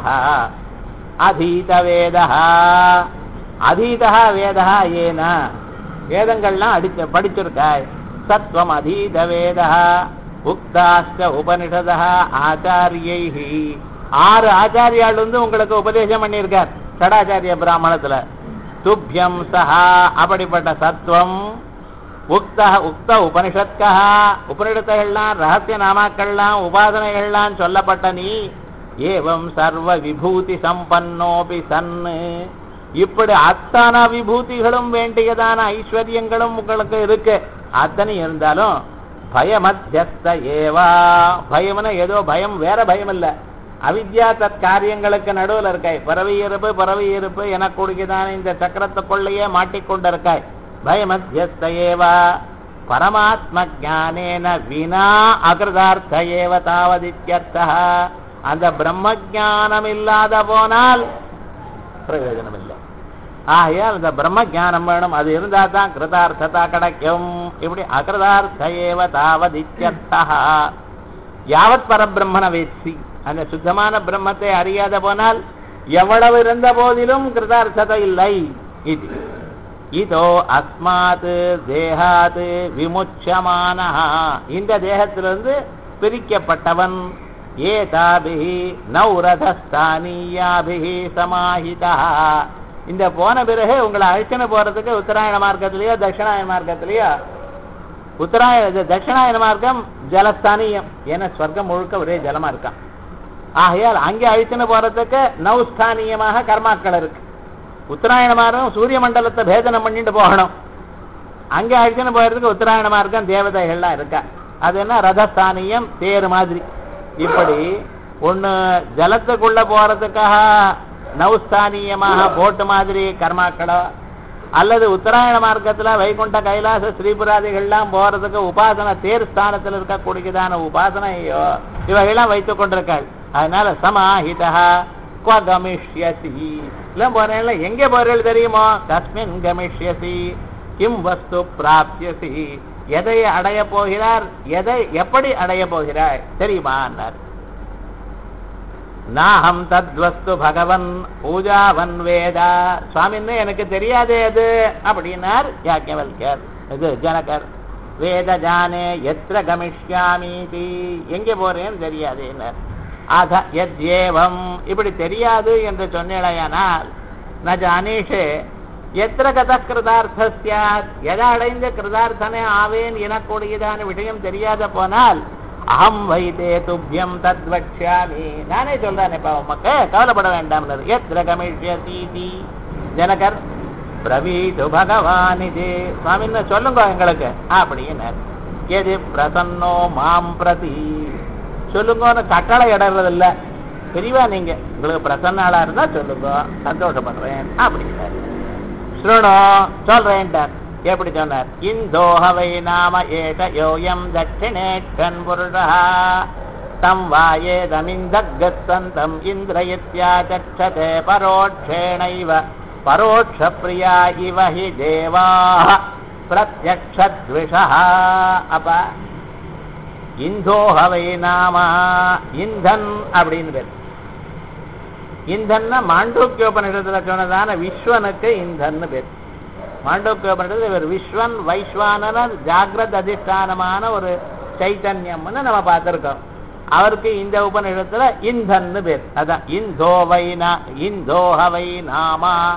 அதீத வேதா அதீதா வேதா ஏன வேதங்கள்லாம் அடிச்ச படிச்சிருக்காய் சத்வம் அதீத வேதா உக்தாஸ்ட உபனிஷதா ஆச்சாரியை ஆறு ஆச்சாரியால் வந்து உங்களுக்கு உபதேசம் பண்ணியிருக்கார் சடாச்சாரிய பிராமணத்துல துப்பியம் சஹா அப்படிப்பட்ட சத்வம் உக்த உக்த உபனிஷத்கா உபனிஷத்துகள்லாம் ரகசிய நாமாக்கள்லாம் உபாசனைகள்லாம் சொல்லப்பட்ட நீ ஏவம் சர்வ விபூதி சம்பன்னோபி சன்னு இப்படி அத்தனை விபூதிகளும் வேண்டியதான ஐஸ்வர்யங்களும் உங்களுக்கு இருக்கு அத்தனை இருந்தாலும் பயமத்தியஸ்த ஏவா பயம்னா ஏதோ பயம் வேற பயம் இல்ல அவித்யா தத் காரியங்களுக்கு நடுவில் இருக்காய் பறவை இருப்பு பறவை இருப்பு எனக்கூடியதான இந்த சக்கரத்துக்குள்ளேயே மாட்டிக்கொண்டிருக்காய் பயமத்தியஸ்த ஏவா பரமாத்ம ஜானேன வினா அகிருதார்த்த ஏவ தாவதித்யர்த்தா அந்த பிரம்ம ஜானம் இல்லாத போனால் பிரயோஜனம் இல்லை ஆகையால் இந்த பிரம்ம ஜானம் வேணும் அது இருந்தா தான் கிருதார்த்ததா கிடைக்கும் இப்படி அகிருதார்த்த ஏவ தாவதித்யர்த்தா யாவத் பரபிரம்மண வேட்சி அந்த சுத்தமான பிரம்மத்தை அறியாத போனால் எவ்வளவு இருந்த போதிலும் கிருதார்த்ததை இல்லை இது இதோ அஸ்மாத் தேகாத் விமுச்சமான இந்த தேகத்திலிருந்து பிரிக்கப்பட்டவன் ஏதாபிஹி நௌரதஸ்தானியாபிஹி சமாஹிதா இந்த போன பிறகு உங்களை அழிச்சனை போறதுக்கு உத்தராயண மார்க்கத்திலேயோ தட்சிணாயன மார்க்கத்திலேயோ உத்தராயண இது தட்சிணாயன மார்க்கம் ஜலஸ்தானியம் ஏன்னா ஸ்வர்க்கம் முழுக்க ஒரே ஜலமா இருக்கான் ஆகையால் அங்கே அழிச்சனை போறதுக்கு நௌஸ்தானியமாக கர்மாக்கள் இருக்கு உத்தராயண மார்க்கம் சூரிய மண்டலத்தை பேதனம் பண்ணிட்டு போகணும் அங்கே அழிச்சனை போறதுக்கு உத்தராயண மார்க்கம் தேவதைகள்லாம் இருக்கா அது என்ன ரதஸ்தானியம் தேர் மாதிரி இப்படி ஒண்ணு ஜலத்துக்குள்ள போறதுக்காக நௌஸ்தானியமாக போட்டு மாதிரி கர்மாக்களோ அல்லது உத்தராயண மார்க்கத்துல வைகுண்ட கைலாச ஸ்ரீபுராதிகள்லாம் போறதுக்கு உபாசனை தேர் ஸ்தானத்தில் இருக்கக்கூடியதான உபாசனையோ இவைகள்லாம் வைத்துக் கொண்டிருக்காள் அதனால சமாஹிதா குவ கமிஷ்யசி இல்ல போறேன்ல எங்க போறேன் தெரியுமோ கஸ்மின் கமிஷ்யசி கிம் வஸ்து பிராப்தியசி எதை அடைய போகிறார் எதை எப்படி அடைய போகிறார் தெரியுமா நாஹம் தத்வஸ்து பகவன் பூஜாவன் வேதா சுவாமின்னு எனக்கு தெரியாதே அது அப்படின்னார் யாக்கியவல்கர் இது ஜனகர் வேத ஜானே எத்திர கமிஷ்யாமீதி எங்கே போறேன்னு தெரியாதேன்னார் அத எத்யேவம் இப்படி தெரியாது என்று சொன்னேடையானால் ந ஜானீஷே எத்திர கத கிருதார்த்த சாத் எதை அடைந்த கிருதார்த்தனே ஆவேன் எனக்கூடியதான விஷயம் தெரியாத போனால் அகம் வைத்தே துப்பியம் தத் வக்ஷாமி நானே சொல்றேன் இப்ப உமக்கு கவலைப்பட வேண்டாம் எத்திர கமிஷ்யசீதி ஜனகர் பிரவீது பகவான் இது சுவாமின்னு சொல்லுங்க எங்களுக்கு அப்படின்னு எது பிரசன்னோ மாம் பிரதி சொல்லுங்கன்னு கட்டளை இடறது இல்ல தெரியவா நீங்க உங்களுக்கு பிரசன்னாளா இருந்தா சொல்லுங்க சந்தோஷப்படுறேன் அப்படின்னாரு ஸ்ருணோ சொல்றேன்டார் எப்படி சொன்னார் இந்தோஹவை நாம ஏத யோயம் தட்சிணேட்சன் புருஷா தம் வாயேதமிந்தகத்தந்தம் இந்திரயித்யாச்சே பரோட்சேணைவ பரோட்ச பிரியா இவ ஹி தேவா பிரத்யக்ஷத்விஷா அப்ப இந்தோஹவை நாம இந்தன் அப்படின்னு பேர் இந்தன்னா மாண்டூக்கியோபனிஷத்துல சொன்னதான விஸ்வனுக்கு இந்தன்னு பேர் மாண்டோக்கியோபனிஷத்துல இவர் விஸ்வன் வைஸ்வானன ஜாகிரத் அதிஷ்டானமான ஒரு சைத்தன்யம்னு நம்ம பார்த்திருக்கோம் அவருக்கு இந்த உபநிஷத்துல இந்தன்னு பேர் அதான் இந்தோவை நா இந்தோஹவை நாமா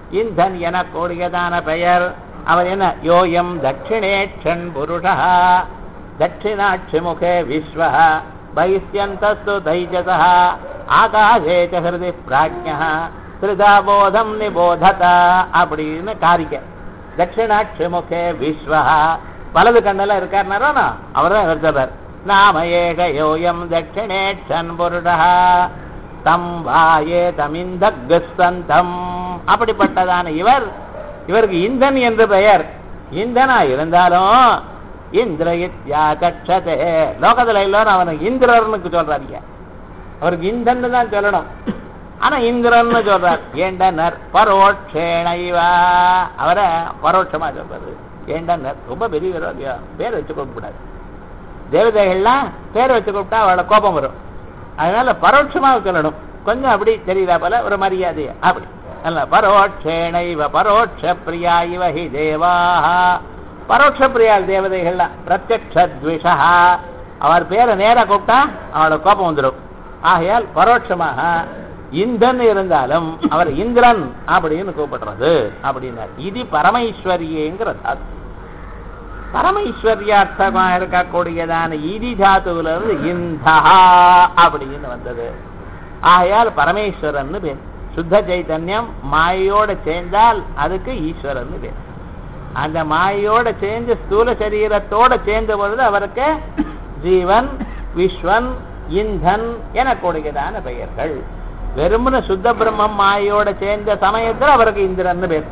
இந்தன் என கூடியதான பெயர் அவர் என்ன யோயம் தட்சிணேட்சன் புருஷா தட்சிணாட்சி முகே விஸ்வ பைஸ்யந்தஸ்து தைஜச ஆகாஷே ச ஹிருதி பிராஜ்ய திருதா போதம் நிபோதத அப்படின்னு காரிக்கை தட்சிணாட்சி முகே விஸ்வ வலது கண்ணில் இருக்காருனாரோ அவர் தான் இவர் சொல்றார் நாம ஏக யோயம் தட்சிணேட்சன் புருடா தம் வாயே தமிந்த கஸ்தந்தம் அப்படிப்பட்டதான இவர் இவருக்கு இந்தன் என்று பெயர் இந்தனா இருந்தாலும் இந்திர இத்யா கட்சதே லோகத்துல எல்லாரும் அவனுக்கு இந்திரனுக்கு சொல்றாருங்க அவருக்கு இந்தன்னு தான் சொல்லணும் ஆனா இந்திரன்னு சொல்றார் ஏண்டனர் பரோட்சேணைவா அவரை பரோட்சமா சொல்றது ஏண்டனர் ரொம்ப பெரிய விரோதியா பேர் வச்சு கூப்பிடாது தேவதைகள்லாம் பேர் வச்சு கூப்பிட்டா அவளை கோபம் வரும் அதனால பரோட்சமாக சொல்லணும் கொஞ்சம் அப்படி தெரியுதா போல ஒரு மரியாதை அப்படி அல்ல பரோட்சேணைவ பரோட்ச பிரியா இவ ஹி தேவாஹ பரோட்ச பிரியால் தேவதைகள்லாம் பிரத்யக்ஷத்விஷா அவர் பேரை நேரா கூப்பிட்டா அவளோட கோபம் வந்துடும் ஆகையால் பரோட்சமாக இந்தன் இருந்தாலும் அவர் இந்திரன் அப்படின்னு கூப்பிடுறது அப்படின்னார் இது பரமைஸ்வரியங்கிற தாத்து பரமைஸ்வர்யார்த்தமா இருக்கக்கூடியதான இதி தாத்துவில இருந்து இந்தஹா அப்படின்னு வந்தது ஆகையால் பரமேஸ்வரன் பேர் சுத்த சைத்தன்யம் மாயோட சேர்ந்தால் அதுக்கு ஈஸ்வரன் பேர் அந்த மாயோட சேர்ந்து ஸ்தூல சரீரத்தோட சேர்ந்த பொழுது அவருக்கு ஜீவன் விஸ்வன் இந்தன் எனக்கூடியதான பெயர்கள் வெறுமன சுத்த பிரம்மம் மாயோட சேர்ந்த சமயத்தில் அவருக்கு இந்திரன் பேர்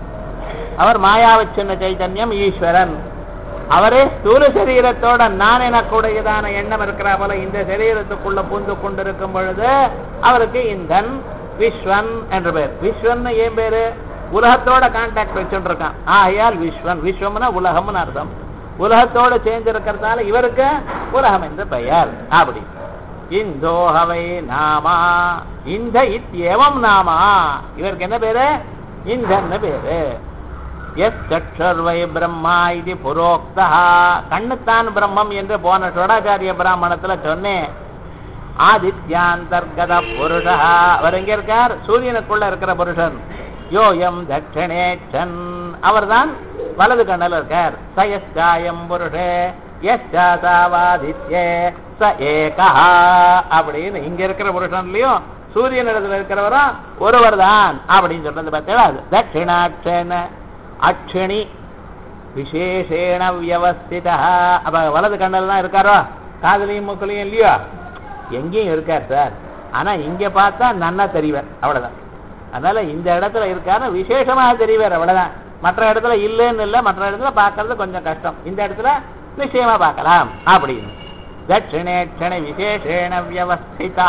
அவர் மாயாவச்சின்ன சைத்தன்யம் ஈஸ்வரன் அவரே ஸ்தூல சரீரத்தோட நான் எனக்குடையதான எண்ணம் இருக்கிற போல இந்த சரீரத்துக்குள்ள பூந்து கொண்டிருக்கும் பொழுது அவருக்கு இந்தன் விஸ்வன் என்று பேர் விஸ்வன் ஏன் பேரு உலகத்தோட கான்டாக்ட் வச்சுட்டு இருக்கான் ஆகையால் விஸ்வன் விஸ்வம்னா உலகம்னு அர்த்தம் உலகத்தோட சேர்ந்து இருக்கிறதால இவருக்கு உலகம் என்று பெயர் அப்படி இந்தோஹவை நாமா இந்த இத்தியவம் நாமா இவருக்கு என்ன பேரு இந்தன்னு பேரு எஸ் சக்ஷர்வை பிரம்மா இது புரோக்தா கண்ணுத்தான் பிரம்மம் என்று போன ஷோடாச்சாரிய பிராமணத்துல சொன்னேன் ஆதித்யாந்தர்கத புருஷா அவர் எங்க இருக்கார் சூரியனுக்குள்ள இருக்கிற புருஷன் யோயம் தட்சிணேச்சன் அவர்தான் வலது கண்ணில் இருக்கார் சயஸ்காயம் புருஷே யஸ்சாதாவாதித்யே ச ஏகா அப்படின்னு இங்க இருக்கிற புருஷன்லயும் சூரியன் இடத்துல இருக்கிறவரும் ஒருவர் தான் அப்படின்னு சொல்றது பார்த்தீங்களா அது தட்சிணாட்சன அக்ஷணி விசேஷேண வியவஸ்திதா அப்ப வலது கண்ணில் தான் இருக்காரோ காதலையும் மூக்கலையும் இல்லையோ எங்கேயும் இருக்கார் சார் ஆனா இங்க பார்த்தா நன்னா தெரிவார் அவ்வளவுதான் அதனால இந்த இடத்துல இருக்காரு விசேஷமாக தெரிவார் அவ்வளவுதான் மற்ற இடத்துல இல்லைன்னு இல்லை மற்ற இடத்துல பார்க்கறது கொஞ்சம் கஷ்டம் இந்த இடத்துல நிச்சயமா பார்க்கலாம் அப்படின்னு தட்சிணேட்சண விசேஷேண வியவஸ்திதா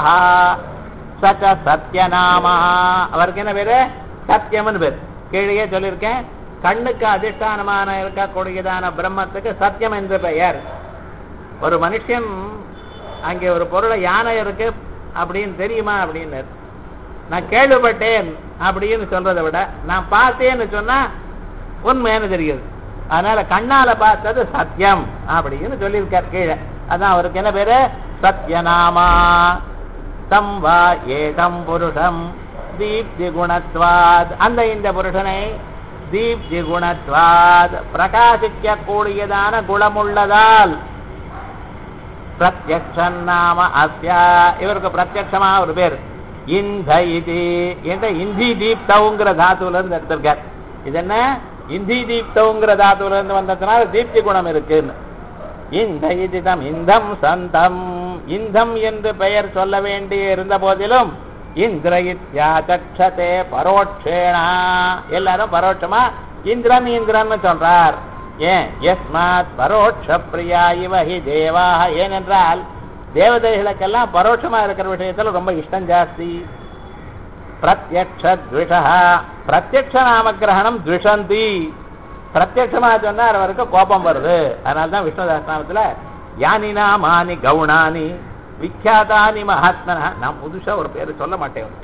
சச்ச சத்யநாமா அவருக்கு என்ன பேரு சத்தியம்னு பேர் கீழே சொல்லியிருக்கேன் கண்ணுக்கு அதிஷ்டானமான இருக்கக்கூடியதான பிரம்மத்துக்கு சத்தியம் என்று பெயர் ஒரு மனுஷன் அங்கே ஒரு பொருளை யானை இருக்கு அப்படின்னு தெரியுமா அப்படின்னு நான் கேள்விப்பட்டேன் அப்படின்னு சொல்றதை விட நான் பார்த்தேன்னு சொன்னா உண்மைன்னு தெரியுது அதனால கண்ணால பார்த்தது சத்தியம் அப்படின்னு சொல்லியிருக்கார் கீழே அதான் அவருக்கு என்ன பேரு சத்யநாமா தம் வா ஏதம் புருஷம் தீப்தி குணத்வாத் அந்த இந்த புருஷனை தீப்தி குணத்வாத் பிரகாசிக்க கூடியதான குணமுள்ளதால் பிரத்யக்ஷன் நாம அஸ்யா இவருக்கு பிரத்யக்ஷமா ஒரு பேர் இந்த இது என்ற இந்தி தீப்தவுங்கிற தாத்துல இருந்து எடுத்திருக்கார் இது என்ன இந்தி தீப்தவுங்கிற தாத்துல இருந்து வந்ததுனால தீப்தி குணம் இருக்குன்னு இந்த இதிதம் இந்தம் சந்தம் இந்தம் என்று பெயர் சொல்ல வேண்டி இருந்த போதிலும் இந்திர இத்யாச்சதே பரோட்சேனா எல்லாரும் பரோட்சமா இந்திரன் இந்திரன் சொல்றார் ஏன் எஸ்மாத் பரோட்ச பிரியா இவ ஹி தேவாக ஏனென்றால் தேவதைகளுக்கெல்லாம் பரோட்சமா இருக்கிற விஷயத்துல ரொம்ப இஷ்டம் ஜாஸ்தி பிரத்யக்ஷ த்விஷா பிரத்யக்ஷ நாமகிரகணம் த்விஷந்தி பிரத்யட்சமா சொன்னார் அவருக்கு கோபம் வருது அதனால தான் விஷ்ணு சஹஸ்ரநாமத்துல யானி நாமானி கவுனானி விக்யாதானி மகாத்மனா நான் புதுசா ஒரு பேரு சொல்ல மாட்டேன் அவருக்கு.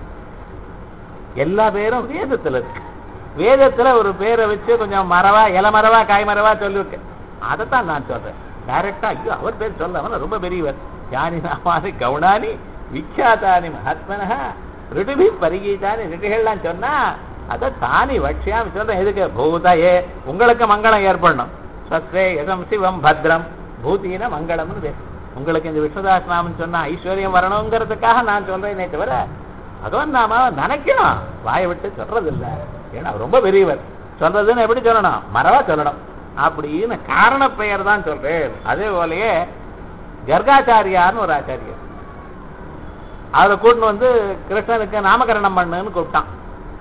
எல்லா பேரும் வேதத்துல இருக்கு வேதத்துல ஒரு பேரை வச்சு கொஞ்சம் மரவா இளமரவா காய்மரவா சொல்லியிருக்கேன் அதைத்தான் நான் சொல்றேன் டைரக்டா ஐயோ அவர் பேர் சொல்ல அவன் ரொம்ப பெரியவர் யானி நாமானி கவுனானி விக்யாதானி மகாத்மனா ரிடுபி பரிகீதானி ரிடுகள்லாம் சொன்னா அத தானி வட்சியாமி சொல்றேன் எதுக்கு பூதயே உங்களுக்கு மங்களம் ஏற்படணும் சஸ்ரே யசம் சிவம் பத்ரம் பூதீன மங்களம்னு பேர் உங்களுக்கு இந்த விஸ்வதாசனாமன் சொன்னா ஐஸ்வர்யம் வரணுங்கிறதுக்காக நான் சொல்றேனே தவிர பகவான் நாம நினைக்கணும் வாயை விட்டு சொல்றது இல்ல ஏன்னா அவர் ரொம்ப பெரியவர் சொல்றதுன்னு எப்படி சொல்லணும் மறவா சொல்லணும் அப்படின்னு காரண பெயர் தான் சொல்றேன் அதே போலயே கர்காச்சாரியார்னு ஒரு ஆச்சாரியர் அவரை கூட்டின்னு வந்து கிருஷ்ணனுக்கு நாமகரணம் பண்ணுன்னு கூப்பிட்டான்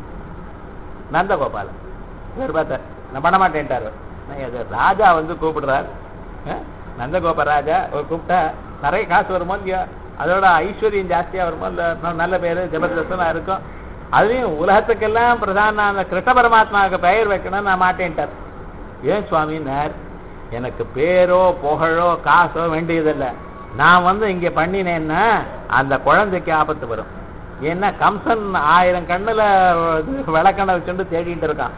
நந்தகோபால் இவர் பார்த்தார் நான் பண்ண மாட்டேன்ட்டாரு நான் அது ராஜா வந்து கூப்பிடுறார் அஹ், நந்தகோப ராஜா அவர் கூப்பிட்டா நிறைய காசு வருமோ இல்லையோ அதோட ஐஸ்வர்யம் ஜாஸ்தியா வருமோ இல்ல இன்னும் நல்ல பேரு ஜபர்தஸ்தனா இருக்கும் அதுலயும் உலகத்துக்கெல்லாம் பிரதான அந்த கிருஷ்ண பரமாத்மாவுக்கு பெயர் வைக்கணும் நான் மாட்டேன்ட்டார் ஏன் சுவாமினார் எனக்கு பேரோ புகழோ காசோ வேண்டியதில்லை நான் வந்து இங்க பண்ணினேன்னா அந்த குழந்தைக்கு ஆபத்து வரும் ஏன்னா கம்சன் ஆயிரம் கண்ணுல இது விளக்கணை வச்சுட்டு தேடிட்டு இருக்கான்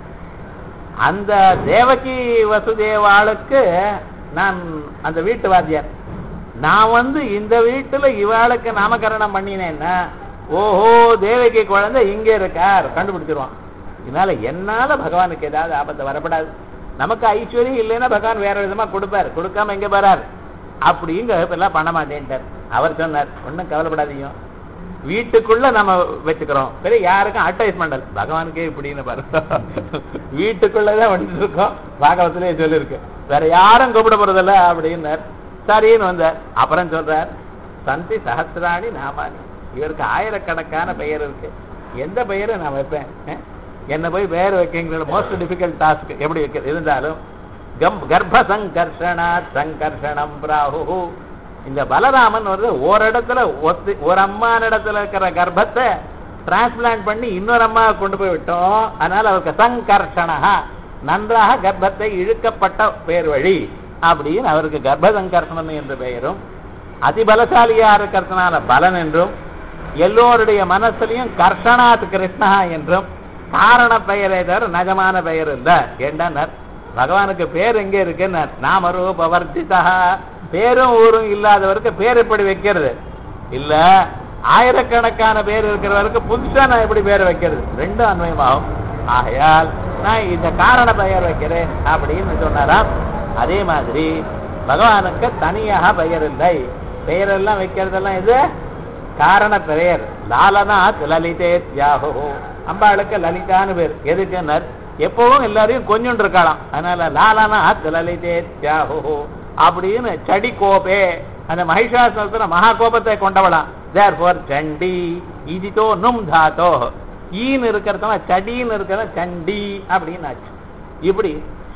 அந்த தேவகி வசுதேவாளுக்கு நான் அந்த வீட்டு வாத்தியார் நான் வந்து இந்த வீட்டுல இவாளுக்கு நாமகரணம் பண்ணினேன்னா ஓஹோ தேவகி குழந்தை இங்க இருக்கார் கண்டுபிடிச்சிருவான் இதனால என்னால பகவானுக்கு ஏதாவது ஆபத்து வரப்படாது நமக்கு ஐஸ்வர்யம் இல்லைன்னா பகவான் வேற விதமா கொடுப்பார் கொடுக்காம எங்க போறார் அப்படிங்க எல்லாம் பண்ண மாட்டேன்ட்டார் அவர் சொன்னார் ஒன்றும் கவலைப்படாதீங்க வீட்டுக்குள்ள நம்ம வச்சுக்கிறோம் சரி யாருக்கும் அட்வைஸ்மெண்ட் இல்லை பகவானுக்கே இப்படின்னு பாருங்க வீட்டுக்குள்ளதான் வந்துட்டு இருக்கோம் பாகவத்திலே சொல்லியிருக்கு வேற யாரும் கூப்பிட போறதில்ல அப்படின்னார் சரின்னு வந்தார் அப்புறம் சொல்றார் சந்தி சஹசிராணி நாமானி இவருக்கு ஆயிரக்கணக்கான பெயர் இருக்கு எந்த பெயரை நான் வைப்பேன் அஹ்? என்ன போய் பெயர் வைக்கிங்கிற மோஸ்ட் டிஃபிகல்ட் டாஸ்க் எப்படி வைக்க இருந்தாலும் கம் கர்ப்ப சங்கர்ஷணா சங்கர்ஷணம் பிராஹு இந்த பலராமன் வந்து ஒரு இடத்துல ஒத்து ஒரு அம்மா இடத்துல இருக்கிற கர்ப்பத்தை டிரான்ஸ்பிளான்ட் பண்ணி இன்னொரு அம்மா கொண்டு போய் விட்டோம் அதனால அவருக்கு சங்கர்ஷணா நன்றாக கர்ப்பத்தை இழுக்கப்பட்ட பேர் வழி அப்படின்னு அவருக்கு கர்ப்ப சங்கர்ஷணம் என்ற பெயரும் அதிபலசாலியா இருக்கிறதுனால பலன் என்றும் எல்லோருடைய மனசுலயும் கர்ஷனாத் கிருஷ்ணா என்றும் காரண பெயரே தவிர நிஜமான பெயர் இல்ல ஏண்டார் பகவானுக்கு பேர் எங்க இருக்குன்னார் நாமரூபவர்த்திதா பேரும் ஊரும் இல்லாதவருக்கு பேர் எப்படி வைக்கிறது இல்ல ஆயிரக்கணக்கான பேர் இருக்கிறவருக்கு புதுசா நான் எப்படி பேர் வைக்கிறது ரெண்டும் அன்வயமாகும் ஆகையால் நான் இந்த காரண பெயர் வைக்கிறேன் அப்படின்னு சொன்னாராம் அதே மாதிரி பகவானுக்கு தனியாக பெயர் இல்லை பெயரெல்லாம் வைக்கிறதெல்லாம் இது காரண பெயர் லாலநாத் லலிதே தியாகோ அம்பாளுக்கு லலிதான்னு பேர் எதுக்குன்னர் எப்பவும் எல்லாரையும் கொஞ்சம் இருக்கலாம் அதனால லாலநாத் லலிதே தியாகோ அப்படின்னு சடி கோபே அந்த மகிஷாசுரத்துல மகா கோபத்தை கொண்டவளாம் தேர் ஃபார் சண்டி இதிதோ நும் தாத்தோ ஈன்னு இருக்கிறதுனா சடின்னு இருக்கிறது சண்டி அப்படின்னு ஆச்சு இப்படி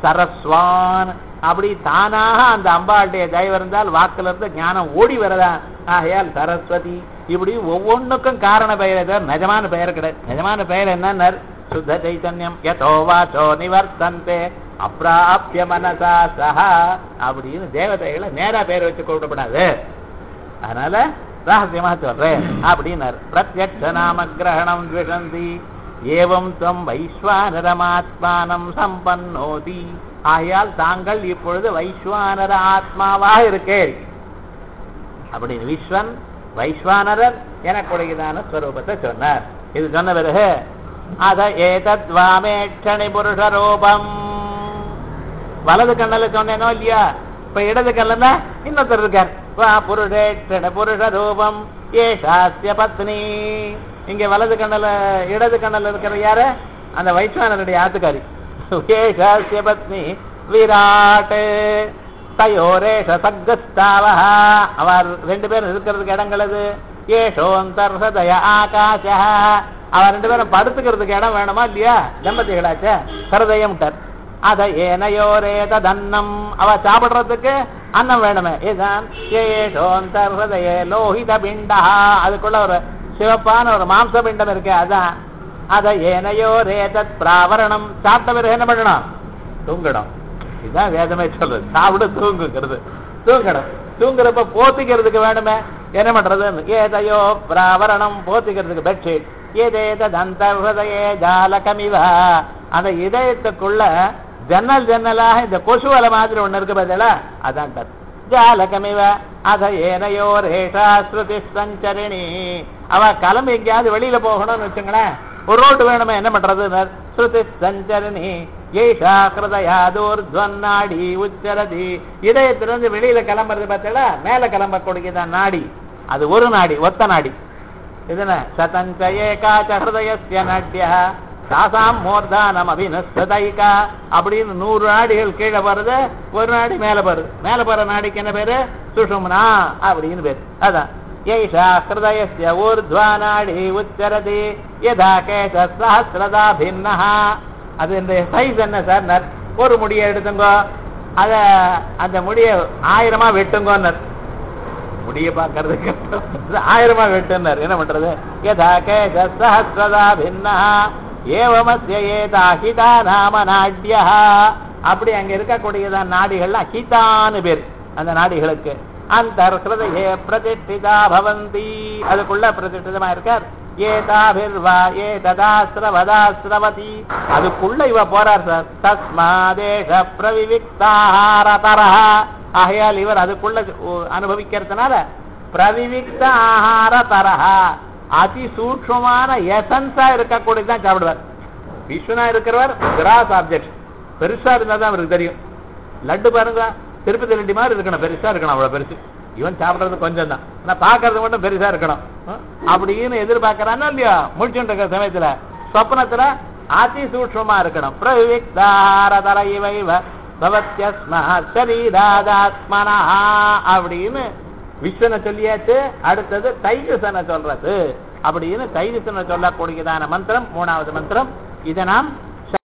சரஸ்வான் அப்படி தானாக அந்த அம்பாளுடைய தயவு இருந்தால் வாக்குல இருந்து ஞானம் ஓடி வரதா ஆகையால் சரஸ்வதி இப்படி ஒவ்வொன்றுக்கும் காரண பெயர் ஏதாவது நிஜமான பெயர் கிடையாது நிஜமான பெயர் என்னன்னா சுத்த சைத்தன்யம் யதோ வாச்சோ நிவர்த்தந்தே அப்ராப்ய மனசா சஹா அப்படின்னு தேவதைகளை நேரா பேர் வச்சு கூப்பிடப்படாது அதனால ரகசியமா சொல்றேன் அப்படின்னாரு பிரத்யக்ஷ நாம கிரகணம் த்விஷந்தி ஏவம் தம் வைஸ்வானரமாத்மானம் சம்பன்னோதி ஆகையால் தாங்கள் இப்பொழுது வைஸ்வானர ஆத்மாவாக இருக்கேள் அப்படின்னு விஸ்வன் வைஸ்வானரர் எனக்குடையதான ஸ்வரூபத்தை சொன்னார் இது சொன்ன பிறகு அத ஏதத் வாமேட்சணி புருஷ ரூபம் வலது கண்ணல சொன்னேனோ இல்லையா இப்ப இடது கண்ணல இன்னொருத்தர் இருக்கார் வா புருஷேட்சண புருஷ ரூபம் ஏஷாஸ்ய பத்னி இங்க வலது கண்ணல இடது கண்ணல இருக்கிற யாரு அந்த வைஸ்வானருடைய ஆத்துக்காரி ஏஷாஸ்ய பத்னி விராட் தயோரேஷ சக்கஸ்தாவஹ அவர் ரெண்டு பேரும் இருக்கிறதுக்கு இடங்கள் அது ஏஷோந்தர் சதய ஆகாஷ அவர் ரெண்டு பேரும் படுத்துக்கிறதுக்கு இடம் வேணுமா இல்லையா தம்பதிகளாச்ச ஹிருதயம்ட்டார் அத ஏனையோரேத தன்னம் அவ சாப்பிடுறதுக்கு அன்னம் வேணுமே இதுதான் ஏஷோந்தர் ஹிருதய லோஹித பிண்டா அதுக்குள்ள ஒரு சிவப்பான ஒரு மாம்ச பிண்டம் இருக்கு அதான் அத ஏனையோரேதத் பிராவரணம் சாப்பிட்ட பிறகு என்ன பண்ணணும் தூங்கணும் இதுதான் வேதமே சொல்றது சாப்பிட தூங்குங்கிறது தூங்கணும் தூங்குறப்ப போத்திக்கிறதுக்கு வேணுமே என்ன பண்றது ஏதையோ பிராவரணம் போத்திக்கிறதுக்கு பெட்ஷீட் ஏதேத தந்த ஹிருதயே ஜாலகமிவ அந்த இதயத்துக்குள்ள ஜன்னல் ஜன்னலாக இந்த கொசுவலை மாதிரி ஒண்ணு இருக்கு பதிலா அதான் தத் ஜாலகமிவ அத ஏனையோ ரேஷா ஸ்ருதி சஞ்சரிணி அவ கிளம்பி எங்கேயாவது வெளியில போகணும்னு வச்சுங்களேன் ஒரு ரோட்டு வேணுமே என்ன பண்றது ஸ்ருதி சஞ்சரணி ஏஷா கிருதயாதோர்த்வன் நாடி உச்சரதி இதயத்திலிருந்து வெளியில கிளம்புறது பார்த்தல மேல கிளம்ப கொடுக்குதான் நாடி அது ஒரு நாடி ஒத்த நாடி இதுன சதஞ்ச ஏகாச்ச ஹிருதயஸ்ய நாட்ய சாசாம் மூர்தானம் அபினஸ்ததைகா அப்படின்னு நூறு நாடிகள் கீழே வருது ஒரு நாடி மேல வருது மேல போற நாடிக்கு என்ன பேரு சுஷும்னா அப்படின்னு பேரு அதான் ஏஷா ஹிருதயஸ்ய ஊர்த்வா நாடி உச்சரதி யதா கேச சஹசிரதா பின்னஹா அது இந்த சைஸ் என்ன சார் ஒரு முடியை எடுத்துங்கோ அத அந்த முடிய ஆயிரமா வெட்டுங்கோன்னர் முடிய பாக்குறதுக்கு ஆயிரமா வெட்டுனர் என்ன பண்றது யதா கேச சஹசிரதா பின்னா ஏவமஸ்ய ஏதா ஹிதா நாம நாட்யா அப்படி அங்க இருக்கக்கூடியதான் நாடிகள்லாம் ஹிதான்னு பேர் அந்த நாடிகளுக்கு அந்த ஹிருதயே பிரதிஷ்டிதா பவந்தி அதுக்குள்ள பிரதிஷ்டிதமா இருக்கார் ஏதாபிர்வா ஏததாஸ்ரவதாஸ்ரவதி அதுக்குள்ள இவ போறார் சார் தஸ்மாதேஷ பிரவிவிக்தாஹார தரஹா ஆகையால் இவர் அதுக்குள்ள உ- அனுபவிக்கிறதுனால பிரவிவிக்த ஆகார தரஹா அதி சூக்ஷ்மமான எசன்ஸா இருக்கக்கூடியதான் சாப்பிடுவார் விஸ்வனா இருக்கிறவர் கிராஸ் ஆப்ஜெக்ட் பெருசா இருந்தா தான் அவருக்கு தெரியும் லட்டு பாருங்க திருப்பதி லட்டு மாதிரி இருக்கணும் பெருசா இருக்கணும் அவ்வளவு பெருசு இவன் சாப்பிடுறது கொஞ்சம் தான் ஆனா பாக்குறது மட்டும் பெருசா இருக்கணும் அஹ், அப்படின்னு எதிர்பார்க்கறானோ இல்லையோ முடிச்சுட்டு இருக்கிற சமயத்துல சொப்னத்துல அதி சூக்ஷ்மமா இருக்கணும் பிரவிக்தாரதர இவைவ பவத்யஸ்ம சரீராதாத்மனா அப்படின்னு விஸ்வனை சொல்லியாச்சு அடுத்தது தைஜசனை சொல்றது அப்படின்னு தைஜசனை சொல்லக்கூடியதான மந்திரம் மூணாவது மந்திரம் இதை நாம்